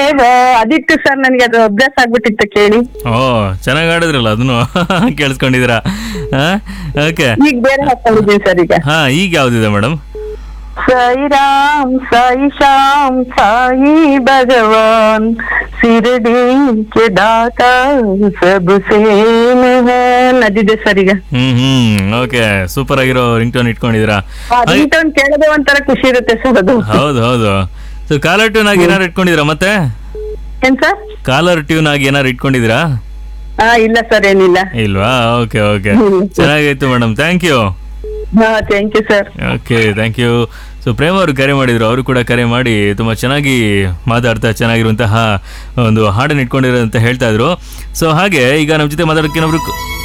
ದೇವ ಅದಿತ್ತು ಸರ್ ನನಗೆ ಅದು ಅಭ್ಯಾಸ ಆಗ್ಬಿಟ್ಟಿತ್ತು ಕೇಳಿ ಓ ಚೆನ್ನಾಗಿ ಆಡಿದ್ರಲ್ಲ ಅದನ್ನು ಕೇಳಿಸ್ಕೊಂಡಿದ್ದೀರಾ ಓಕೆ ಈಗ ಬೇರೆ ಹಾಕೊಂಡಿದ್ದೀನಿ ಸರ್ ಈಗ ಹಾ ಈಗ ಯಾವ್ದಿದೆ ಮೇಡಮ್ ಸಾಯಿ ರಾಮ್ ಸಾಯಿ ಶ್ಯಾಮ್ ಸಾಯಿ ಭಗವಾನ್ ಶಿರಡಿ ಕೆ ದಾತಾ ಸಬ್ ಸೇಮ್ ಹೈ ನದಿದೆ ಸರ್ ಈಗ ಹ್ಮ್ ಹ್ಮ್ ಓಕೆ ಸೂಪರ್ ಆಗಿರೋ ರಿಂಗ್ ಟೋನ್ ಇಟ್ಕೊಂಡಿದ್ದೀರಾ ಹಾಗೆ- ಟೋನ್ ಕೇಳೋದೇ ಒಂಥರ ಖುಷಿ ಇರುತ್ತೆ ಸರ್ ಅದು ಹೌದು ಹೌದು ಸೊ ಕಾಲರ್ ಟ್ಯೂನ್ ಆಗಿ ಏನಾರು ಇಟ್ಕೊಂಡಿದ್ದೀರಾ ಮತ್ತೆ ಏನ್ ಸರ್ ಕಾಲರ್ ಟ್ಯೂನ್ ಆಗಿ ಏನಾರು ಇಟ್ಕೊಂಡಿದ್ದೀರಾ ಹಾ ಇಲ್ಲ ಸರ್ ಏನಿಲ್ಲ ಇಲ್ವಾ ಓಕೆ ಓಕೆ ಹ್ಮ್. ಚೆನ್ನಾಗಾಯ್ತು ಮೇಡಮ್ ಥ್ಯಾಂಕ್ ಯು ಹಾ thank you sir okay thank you so Prem ಅವರು ಕರೆ ಮಾಡಿದ್ರು ಅವರು ಕೂಡ ಕರೆ ಮಾಡಿ ತುಂಬ ಚೆನ್ನಾಗಿ ಮಾತಾಡ್ತಾ ಚೆನ್ನಾಗಿರುವಂತಹ ಒಂದು ಹಾಡನ್ನು ಇಟ್ಕೊಂಡಿರೋ ಅಂತ ಹೇಳ್ತಾ ಇದ್ರು ಸೊ ಹಾಗೆ ಈಗ ನಮ್ಮ ಜೊತೆ ಮಾತಾಡೋಕೆ ಇನ್ನೊಬ್ರು